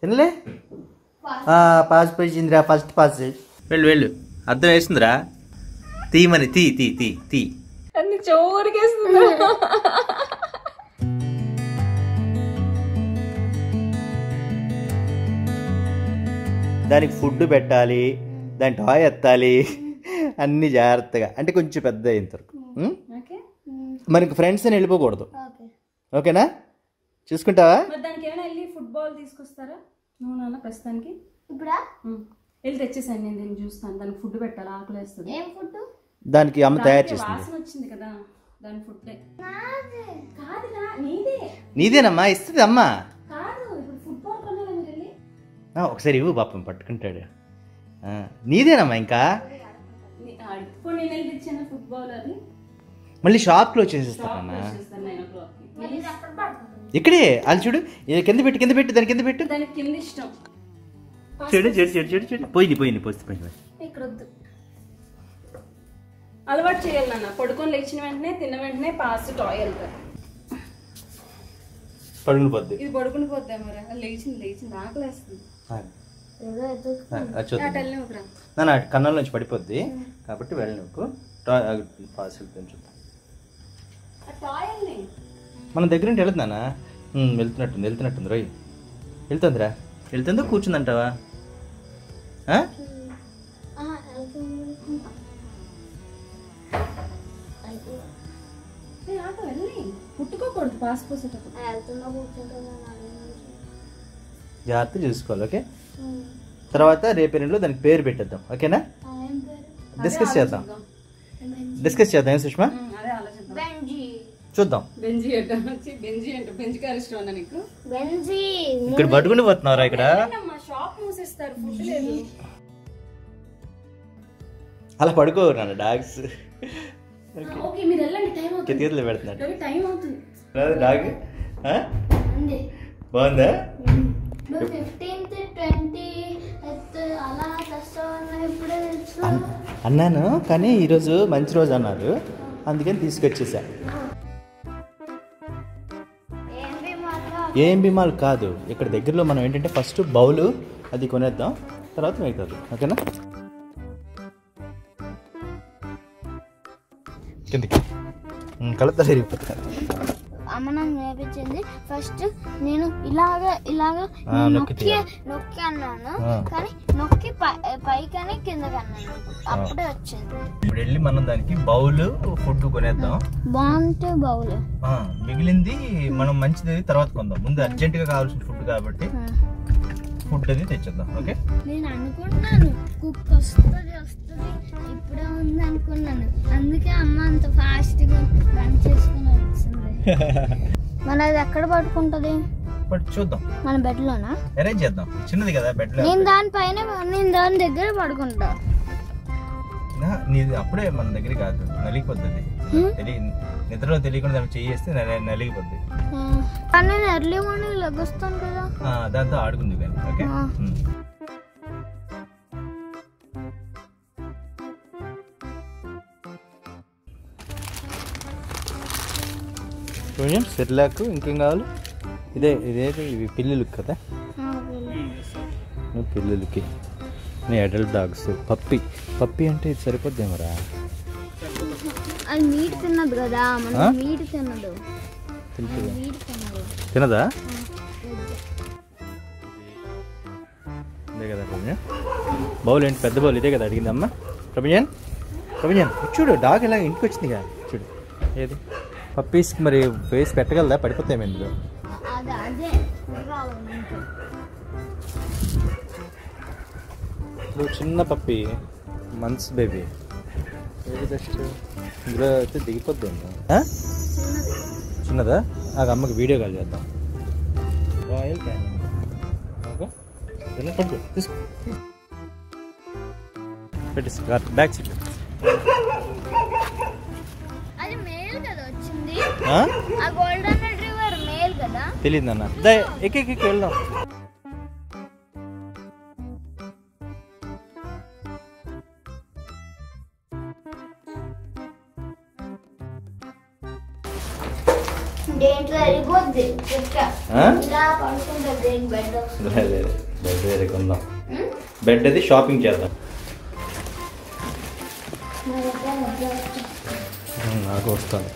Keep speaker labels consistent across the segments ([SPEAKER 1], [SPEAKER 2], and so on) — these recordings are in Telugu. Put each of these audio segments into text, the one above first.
[SPEAKER 1] తినలే పాస్ పోయిందిరా ఫస్ట్ పాస్ వెళ్ళు వెళ్ళు అర్థం వేసిందిరా తీయమని తీ తీ తీ తీ
[SPEAKER 2] అన్ని చోరికేస్తుంది
[SPEAKER 1] దానికి ఫుడ్ పెట్టాలి దాని టాయ్ ఎత్తాలి అన్ని జాగ్రత్తగా అంటే కొంచెం పెద్ద అయిన వరకు ఉం?
[SPEAKER 2] ఓకే
[SPEAKER 1] మనకి ఫ్రెండ్స్ అని వెళ్ళిపోకూడదు
[SPEAKER 3] ఓకే
[SPEAKER 1] ఓకేనా చూసుకుంటావా
[SPEAKER 2] మరి దానికి ఏమైనా వెళ్ళి ఫుట్బాల్ తీసుకొస్తారా నువ్వు నాన్న ప్రస్తుతానికి
[SPEAKER 3] ఇప్పుడా
[SPEAKER 2] ఉమ్. వెళ్ళి తెచ్చేసాను నేను దీన్ని చూస్తాను దానికి ఫుడ్ పెట్టాలి ఆకలి వేస్తుంది
[SPEAKER 3] ఏం ఫుడ్
[SPEAKER 1] దానికి అమ్మ తయారు చేస్తుంది
[SPEAKER 2] వాసన వచ్చింది కదా దాని ఫుడ్ కాదురా నీదే
[SPEAKER 1] నీదేనమ్మా ఇస్తుంది అమ్మా
[SPEAKER 2] కాదు ఇప్పుడు ఫుట్బాల్ కొన్నారా మీరు వెళ్ళి
[SPEAKER 1] ఆ, ఒకసారి ఇవ్వు పాపం పట్టుకుంటాడు ఆ, నీదేనమ్మా ఇంకా
[SPEAKER 2] నీ- అడుక్కొని నేను వెళ్ళి తెచ్చాను ఫుట్బాల్ అది
[SPEAKER 1] మళ్ళీ షాప్ క్లోజ్ చేసేస్తానమ్మా
[SPEAKER 2] చేస్తాను నైన్ ఓ క్లాక్కి
[SPEAKER 1] ఇక్కడే అది చూడు ఇది కింద పెట్టి కింద పెట్టి దాని కింద పెట్టు
[SPEAKER 2] దానికి కింద ఇష్టం
[SPEAKER 1] చూడు చూడు చూడు చూడు చూడు పోయింది పోయింది పోయింది పోయింది
[SPEAKER 2] ఇక్కడ వద్దు అలవాటు చేయాలి నాన్న పడుకొని లేచిన వెంటనే తిన్న వెంటనే పాస్ టాయ్ వెళ్తారు
[SPEAKER 1] పడుకుని పోద్ది
[SPEAKER 2] ఇది పడుకుని పోద్దా మరి అది లేచింది లేచింది ఆకలేస్తుంది
[SPEAKER 3] ఏదో ఎత్తు
[SPEAKER 1] అది చూద్దాం
[SPEAKER 2] అటు వెళ్ళి ఒకరా
[SPEAKER 1] నా నా కన్నుల నుంచి పడిపోద్ది కాబట్టి వెళ్ళి నువ్వు పార్సిల్ చూద్దాం
[SPEAKER 2] ఆ టాయ్ వెళ్ళి
[SPEAKER 1] మన దగ్గర నుండి వెళ్తున్నానా వెళ్తున్నట్టుంది వెళ్తున్నట్టుంది రోయ్ వెళ్తుందిరా వెళ్తుందో కూర్చుందంటావా ఆ?
[SPEAKER 3] ఆహా, వెళ్తుంది. అయితే,
[SPEAKER 2] ఏ, ఆటో వెళ్ళి పుట్టుకోకూడదు పాస్ పోసేటప్పుడు
[SPEAKER 3] ఆ వెళ్తున్నా కూర్చుంటున్నా నాలుగు నిమిషాలు.
[SPEAKER 1] జాగ్రత్త చూసుకోవాలి ఓకే
[SPEAKER 3] ఉమ్.
[SPEAKER 1] తర్వాత రేపేరెంట్లో దానికి పేరు పెట్టేద్దాం ఓకేనా
[SPEAKER 3] ఆ, ఏం పేరు
[SPEAKER 1] డిస్కస్ చేద్దాం డిస్కస్ చేద్దాం ఏం సుష్మా
[SPEAKER 2] ఉమ్, అదే ఆలోచిద్దాం
[SPEAKER 3] బెంజీ
[SPEAKER 1] చూద్దాం
[SPEAKER 2] బెంజి అంట వచ్చి బెంజి అంట బెంజి కారు ఇష్టం ఉందా నీకు
[SPEAKER 3] బెంజీ
[SPEAKER 1] ఇక్కడ పట్టుకుని పోతున్నారా ఇక్కడ
[SPEAKER 2] మా షాప్ మూసేస్తారు ఫుడ్ లేదు
[SPEAKER 1] అలా పడుకో నాన్న డాగ్స్
[SPEAKER 2] ఓకే మీరు వెళ్ళండి టైం అవుతుంది
[SPEAKER 1] కితకితలు పెడుతున్నాడు
[SPEAKER 2] రవి, టైం అవుతుంది
[SPEAKER 1] డాగ్ ఆ?
[SPEAKER 3] ఉంది
[SPEAKER 1] బాగుందా
[SPEAKER 3] నువ్వు ఫిఫ్టీన్త్ ట్వంటీ అలా తెస్తావన్నా ఇప్పుడే తెలుసు
[SPEAKER 1] అన్- అన్నాను కానీ ఈరోజు మంచి రోజు అన్నారు అందుకని తీసుకొచ్చేసా
[SPEAKER 3] ఏంటి మాట
[SPEAKER 1] ఏం బిమాలు కాదు ఇక్కడ దగ్గరలో మనం ఏంటంటే ఫస్ట్ బౌలు అది కొనేద్దాం తర్వాత మిగతాది ఓకేనా కిందికి కలుతా ఇరిగిపోతుంది
[SPEAKER 3] అమ్మ నాకు నేర్పించింది ఫస్ట్ నేను ఇలాగ ఇలాగ
[SPEAKER 1] ఆ, నొక్కి
[SPEAKER 3] నొక్కి
[SPEAKER 1] తీయాలి.
[SPEAKER 3] నొక్కి అన్నాను
[SPEAKER 1] ఆ.
[SPEAKER 3] కానీ నొక్కి పై- పైకని కిందకి అన్నాను అప్పుడే వచ్చింది
[SPEAKER 1] ఇప్పుడు వెళ్ళి మనం దానికి బౌలు ఫుడ్ కొనేద్దాం
[SPEAKER 3] బాగుంటే బౌలు
[SPEAKER 1] ఆ, మిగిలింది మనం మంచిది తర్వాత కొందాం ముందు అర్జెంటుగా కావాల్సిన ఫుడ్ కాబట్టి ఫుడ్ అది తెచ్చేద్దాం ఓకే
[SPEAKER 3] నేను అనుకున్నాను కుక్ వస్తుంది వస్తుంది ఇప్పుడే ఉంది అనుకున్నాను అందుకే అమ్మ అంత ఫాస్ట్గా రన్ చేసుకుని వచ్చింది మన అది ఎక్కడ పట్టుకుంటది
[SPEAKER 1] బట్ చూద్దాం
[SPEAKER 3] మన బెడ్లోనా
[SPEAKER 1] అరేంజ్ చేద్దాం చిన్నది కదా బెడ్లో
[SPEAKER 3] నేను దానిపైన నేను దాని దగ్గర పడుకుంటా
[SPEAKER 1] నీది అప్పుడే మన దగ్గర కాదు నలిగిపోద్ది తెలియ నిద్రలో తెలియకుండా దానికి చేయేస్తే నలి- నలిగిపోద్ది
[SPEAKER 3] ఆ, కానీ నేను ఎర్లీ మార్నింగ్ లెగొస్తాను కదా
[SPEAKER 1] ఆ, దాంతో ఆడుకుంది కానీ ఓకే
[SPEAKER 3] ఆ.
[SPEAKER 1] ఉమ్. కొంచెం సెర్లాక్ ఇంకేం కావాలి ఇదే ఇదేది ఇవి పిల్లులు కదా ఇవి పిల్లులకి నీ అడల్ట్ డాగ్స్ పప్పి పప్పి అంటే ఇది సరిపోద్దేమరా
[SPEAKER 3] అది మీట్ తిన్నది కదా మన
[SPEAKER 1] ఆ?
[SPEAKER 3] మీట్ తిన్నదు
[SPEAKER 1] తెలుసు
[SPEAKER 3] మీట్ తిన్నదు
[SPEAKER 1] తినదా ఇదే కదా ప్రపంచం బౌల్ ఏంటి పెద్ద బౌల్ ఇదే కదా అడిగింది అమ్మ ప్రపంచన్ ప్రపంచన్ చూడు డాగ్ ఇలా ఇంటికి వచ్చిందిగా చూడు ఏది పప్పీస్కి మరి ఫేస్ పెట్టగలదా పడిపోతాయి ఇందులో
[SPEAKER 3] అది అదే కావాలి ఇంకా.
[SPEAKER 1] ఇప్పుడు చిన్న పప్పి మంత్స్ బేబీ ఏది బెస్ట్ ఇందులో అయితే దిగిపోద్ది చిన్నదా నాకు అమ్మకి వీడియో కాల్ చేద్దాం రాయల్ క్యాన్ ఓకే ఇలా పట్టుకో తీసుకో పెట్టేసి బ్యాక్ సీట్
[SPEAKER 3] అది మేల్ కదా వచ్చింది
[SPEAKER 1] ఆ?
[SPEAKER 3] ఆ గోల్డెన్ రిట్రీవర్ మేల్ కదా
[SPEAKER 1] తెలియదు నాన్న దా ఎక్కి ఎక్కి ఎక్కి వెళ్దాం
[SPEAKER 3] దేంట్లో వెళ్ళిపోద్ది చెక్క
[SPEAKER 1] ఆ?
[SPEAKER 3] ఇలా పడుకుంటుంది దేని బెడ్
[SPEAKER 1] లేదు లేదు బెడ్ వేరే కొందాం బెడ్ అది షాపింగ్ చేద్దాం ఉమ్, నాకు వస్తాను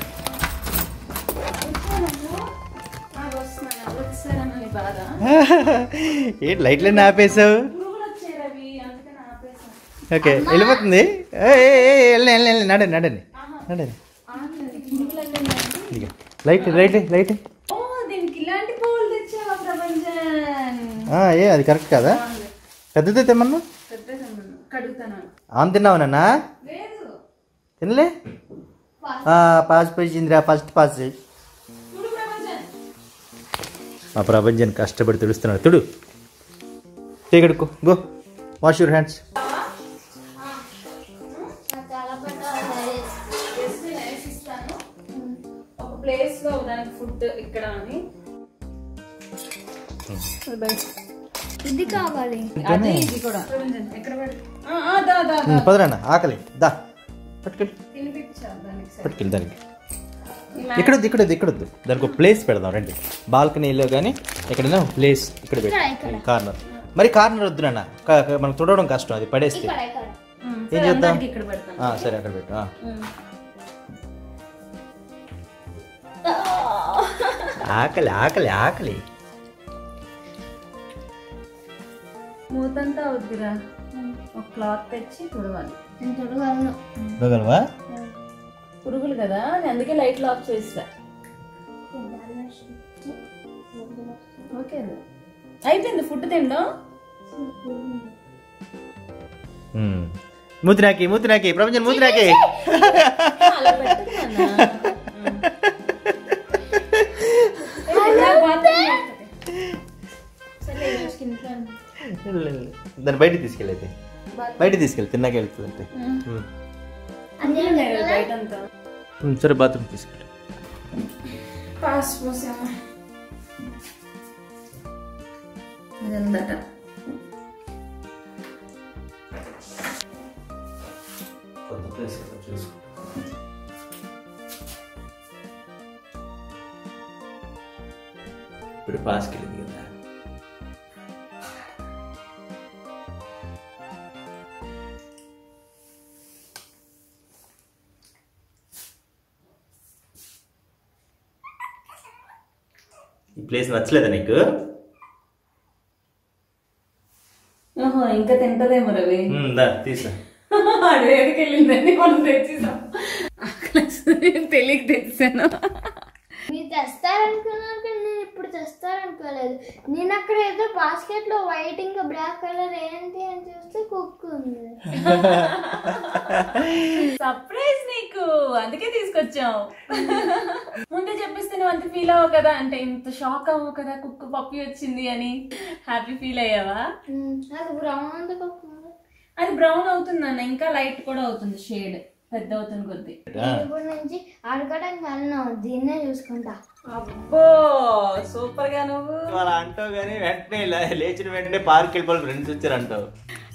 [SPEAKER 2] నాకు వస్తున్నాను ఎవరు వచ్చారని నీ బాధ
[SPEAKER 1] ఏంటి లైట్లన్నీ ఆపేసావు
[SPEAKER 2] పురుగులు వచ్చారు అవి అందుకని ఆపేసాను
[SPEAKER 1] ఓకే వెళ్ళిపోతుంది ఏయ్, ఏయ్, ఏయ్, వెళ్ళండి వెళ్ళండి వెళ్ళండి నడండి నడండి నడండి
[SPEAKER 2] ఆగలేదు, పురుగులు వెళ్ళిందండి.
[SPEAKER 1] ఇదిగో. లైట్ లైట్ లైట్
[SPEAKER 2] ఓ దీనికి ఇలాంటి పువ్వులు తెచ్చావా ప్రపంచం
[SPEAKER 1] ఆ, ఏ అది కరెక్ట్ కాదా పెద్దదే తెమ్మన్నా
[SPEAKER 2] పెద్దదమ్మా కడుగుతాను
[SPEAKER 1] ఆమె తిన్నావు నాన్న
[SPEAKER 2] లేదు
[SPEAKER 1] తినలే పాస్ పోయిందిరా ఫస్ట్ పాస్
[SPEAKER 2] చూడు ప్రపంచం
[SPEAKER 1] మా ప్రపంచాన్ని కష్టపడి తుడుస్తున్నాడు తుడు తీగడుకో గో వాష్ యూర్ హ్యాండ్స్
[SPEAKER 3] చాలా పెద్ద
[SPEAKER 2] జస్ట్ నేను ఇస్తాను ఒక ప్లేస్ లో దానికి ఫుడ్ ఇక్కడ అని
[SPEAKER 3] ఇది కావాలి
[SPEAKER 2] అదే ఇది కూడా ఎక్కడ పెడు ఆ, ఆ, దా దా దా
[SPEAKER 1] పదరాన్న ఆకలి దా పట్టుకెళ్ళి
[SPEAKER 2] తినిపించా దానికి సరే.
[SPEAKER 1] పట్టుకెళ్ళి దానికి
[SPEAKER 2] ఈ మ్యా-
[SPEAKER 1] ఇక్కడ వద్దు ఇక్కడ వద్దు ఇక్కడ వద్దు దానికి ఒక ప్లేస్ పెడదాం రండి బాల్కనీలో కానీ ఎక్కడైనా ప్లేస్ ఇక్కడ పెట్టి కార్నర్ మరి కార్నర్ వద్దు నాన్న క- క- మనకు తుడవడం కష్టం అది పడేస్తే
[SPEAKER 3] ఇక్కడ ఇక్కడ
[SPEAKER 2] ఉమ్,
[SPEAKER 1] ఏం
[SPEAKER 2] సరే,
[SPEAKER 1] చేద్దాం?
[SPEAKER 2] అందరికి ఇక్కడ పెడతాను
[SPEAKER 1] ఆ, సరే అక్కడ పెట్టు ఆ.
[SPEAKER 2] ఉమ్.
[SPEAKER 1] ఆకలి ఆకలి ఆకలి
[SPEAKER 2] మూతంతా వద్దురా ఒక క్లాత్ తెచ్చి తుడవాలి
[SPEAKER 3] నేను చూడగలను
[SPEAKER 1] దొగలవా
[SPEAKER 2] పురుగులు కదా నేను అందుకే లైట్లు ఆఫ్ చేస్తా ఓకే అయిపోయింది ఫుడ్ తినడం
[SPEAKER 1] మూతినాకి మూతినాకి ప్రపంచం మూతినాకి
[SPEAKER 2] అలా పెట్టకు నాన్న. ఉమ్. ఏ, ఇలా bathroom చేస్తుంది. సర్లే, ఈ రోజుకి ఇంట్లో ఉంది.
[SPEAKER 1] దాన్ని బయటికి తీసుకెళ్ళైతే బయటికి తీసుకెళ్ళి తిన్నాక వెళ్తుంది అంటే
[SPEAKER 3] అన్నీ
[SPEAKER 2] ఉన్నాయి కదా బయటంతా.
[SPEAKER 1] సరే బాత్రూమ్ తీసుకెళ్ళి
[SPEAKER 2] పాస్ పోసాము ఇదందట
[SPEAKER 1] కొత్త ప్లేస్ చూసుకో ఇప్పుడు పాస్కి వెళ్ళింది కదా ఈ ప్లేస్ నచ్చలేదా నీకు
[SPEAKER 2] ఓహో ఇంకా తింటదేమో రవి
[SPEAKER 1] ఉమ్, దా తీసా
[SPEAKER 2] అడు ఎక్కడికి వెళ్ళిందని మనం తెచ్చేసాం తెలియక తెచ్చాను
[SPEAKER 3] మీరు తెస్తారనుకున్నాను కానీ నేను ఇప్పుడు తెస్తారనుకోలేదు నేను అక్కడ ఏదో బాస్కెట్ లో వైట్ ఇంకా బ్లాక్ కలర్ ఏంటి అని చూస్తే కుక్ ఉంది
[SPEAKER 2] సర్ప్రైజ్ నీకు అందుకే తీసుకొచ్చాం ముందే చెప్పిస్తే నువ్వు అంత ఫీల్ అవ్వవు కదా అంటే ఇంత షాక్ అవ్వవు కదా కుక్క పప్పి వచ్చింది అని హ్యాపీ ఫీల్ అయ్యావా
[SPEAKER 3] ఉమ్, అది బ్రౌన్ ఉంది కుక్
[SPEAKER 2] అది బ్రౌన్ అవుతుంది అన్న ఇంకా లైట్ కూడా అవుతుంది షేడ్ పెద్ద అవుతుంది కొద్ది
[SPEAKER 3] ఇప్పుడు నుంచి అడగడానికి వెళ్ళను దీన్నే చూసుకుంటా
[SPEAKER 2] అబ్బో సూపర్ గా నువ్వు
[SPEAKER 1] అలా అంటావు కానీ వెంటనే ఇలా లేచిన వెంటనే పార్క్ వెళ్ళిపోవాలి ఫ్రెండ్స్ వచ్చారు అంటావు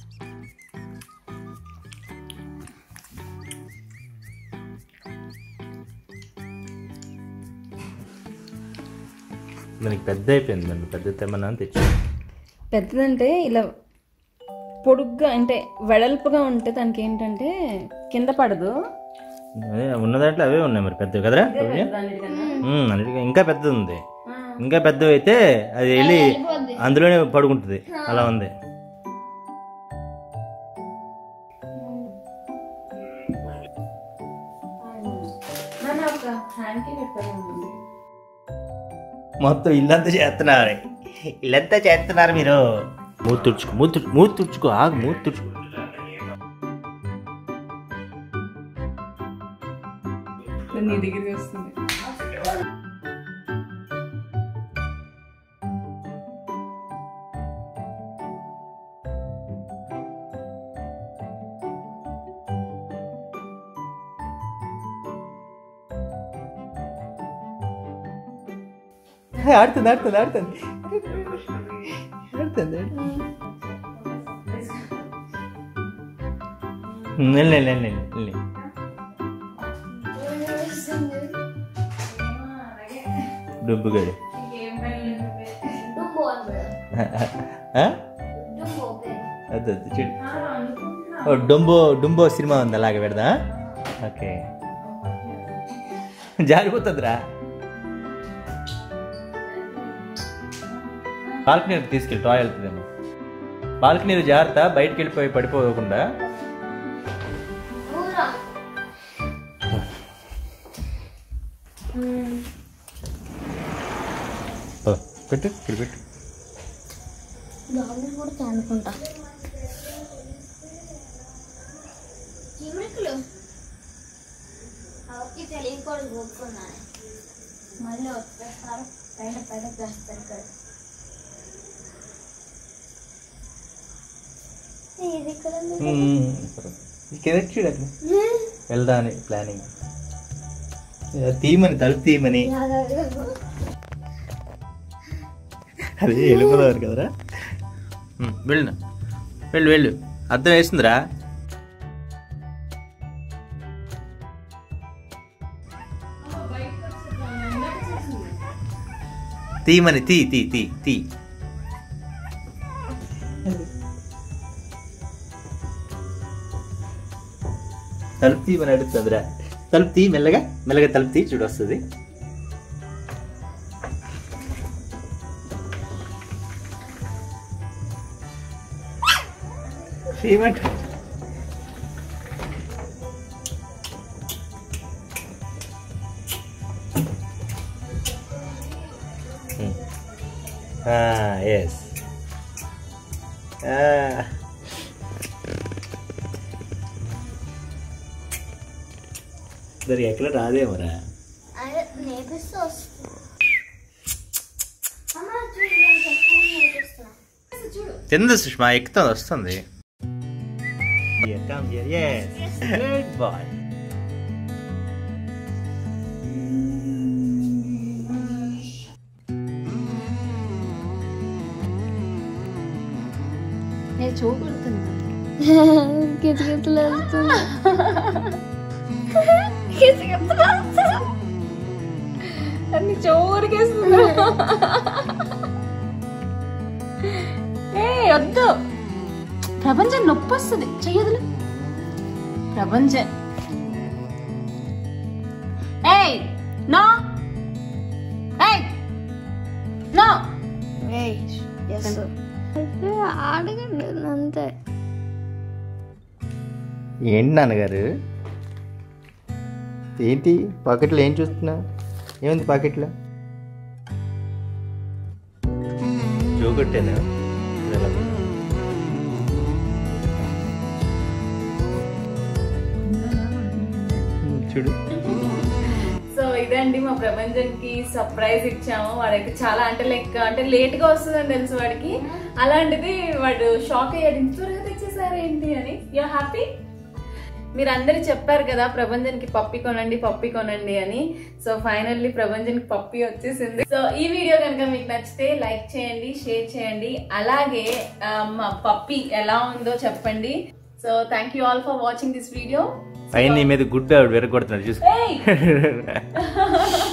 [SPEAKER 1] దానికి పెద్ద అయిపోయింది దాన్ని పెద్ద తెమ్మన్నా అని తెచ్చు
[SPEAKER 2] పెద్దదంటే ఇలా పొడుగ్గా అంటే వెడల్పుగా ఉంటే దానికి ఏంటంటే కింద పడదు
[SPEAKER 1] అదే ఉన్న దాంట్లో అవే ఉన్నాయి మరి పెద్దవి కదరా
[SPEAKER 2] దానికన్నా
[SPEAKER 1] ఉమ్, అన్నిటికీ ఇంకా పెద్దది ఉంది ఇంకా పెద్దవి అయితే అది వెళ్ళి అందులోనే పడుకుంటుంది అలా ఉంది
[SPEAKER 2] నాన్న ఒక హ్యాండ్కి పెట్టాలి
[SPEAKER 1] మొత్తం ఇల్లంతా చేస్తున్నారు ఇల్లంతా చేస్తున్నారు మీరు మూతి తుడుచుకో మూతి తుడుచు- మూతి తుడుచుకో ఆగు మూతి తుడుచుకో
[SPEAKER 2] నీ దగ్గరికి వస్తుంది
[SPEAKER 1] ఆడుతుంది ఆడుతుంది ఆడుతుంది ఆడుతుంది వెళ్ళి వెళ్ళి వెళ్ళి వెళ్ళి డుబ్బుగాడు
[SPEAKER 2] ఇంకేం పనులు నువ్వే.
[SPEAKER 3] డుంబో అని పెడదాం.
[SPEAKER 1] ఆ?
[SPEAKER 3] డుంబో పేరు.
[SPEAKER 1] వద్దు వద్దు చూడు
[SPEAKER 2] ఆ, అనుకుంటున్నా.
[SPEAKER 1] ఓ డుంబో డుంబో సినిమా ఉంది అలాగే పెడదా ఓకే జారిపోతుందిరా బాల్కనీ తీసుకెళ్ళి టాయ్ వెళ్తుందేమో బాల్కనీ జాగ్రత్త బయటికి వెళ్ళిపోయి పడిపోకుండా
[SPEAKER 3] ఊరా.
[SPEAKER 1] ఓ, పెట్టు ఇక్కడ పెట్టు
[SPEAKER 3] దోమలు కూడా అనుకుంటా చిమ్రికులు అవకి తెలియకూడదు ఒప్పుకున్నాను మళ్ళీ వచ్చేస్తారు పైన పైన చేస్తారు ఇక్కడ ఇది ఇక్కడ ఉంది.
[SPEAKER 1] ఇక్కడ చూడు అక్కడ వెళ్దా అని ప్లానింగ్ తీయమని తలుపు తీయమని
[SPEAKER 3] యాదవ్.
[SPEAKER 1] అదే వెళ్ళిపోదారు కదరా ఉమ్, వెళ్ళు వెళ్ళు వెళ్ళు అర్థం వేస్తుందిరా తీయమని తీ తీ తీ తీ తలుపు తీయమని అడుగుతుందిరా తలుపు తీ మెల్లగా మెల్లగా తలుపు తీ చూడు వస్తుంది తీయమంట ఎస్ మరి ఎక్కడ రాదేమోరా
[SPEAKER 3] అదే నేర్పిస్తూ వస్తుంది అమ్మ చూడు నేను చెప్తాను నేర్పిస్తున్నా
[SPEAKER 1] తింది సుష్మా ఎక్కుతుంది వస్తుంది గుడ్ బాయ్
[SPEAKER 2] నేను చూపెడుతున్నా
[SPEAKER 3] కితకితలు వెళ్తున్నా కితకితలు వెళ్తున్నా
[SPEAKER 2] అన్ని చోరికేస్తున్నా ఏ వద్దు ప్రపంచం నొప్పి వస్తుంది చెయ్యదులు ప్రపంచం ఏయ్ నో ఏయ్ నో
[SPEAKER 3] అడగండి అంతే
[SPEAKER 1] ఏంటి నాన్నగారు ఏంటి పాకెట్లో ఏం చూస్తున్నా ఏముంది పాకెట్లో చూకొట్టాను చూడు
[SPEAKER 2] సో ఇదండి మా ప్రపంచానికి సర్ప్రైజ్ ఇచ్చాము వాడికి చాలా అంటే లైక్ అంటే లేట్ గా వస్తుందని తెలుసు వాడికి అలాంటిది వాడు షాక్ అయ్యాడు ఇంత త్వరగా తెచ్చేసారు ఏంటి అని యూ హ్యాపీ మీరు అందరు చెప్పారు కదా ప్రభంజన్కి పప్పి కొనండి పప్పి కొనండి అని సో ఫైనల్లీ ప్రభంజన్కి పప్పి వచ్చేసింది సో ఈ వీడియో కనుక మీకు నచ్చితే లైక్ చేయండి షేర్ చేయండి అలాగే ఆ, మా పప్పి ఎలా ఉందో చెప్పండి so thank you all for watching this video
[SPEAKER 1] పైన నీ మీద గుడ్డ విరగొడుతున్నాడు చూసుకో
[SPEAKER 2] Hey!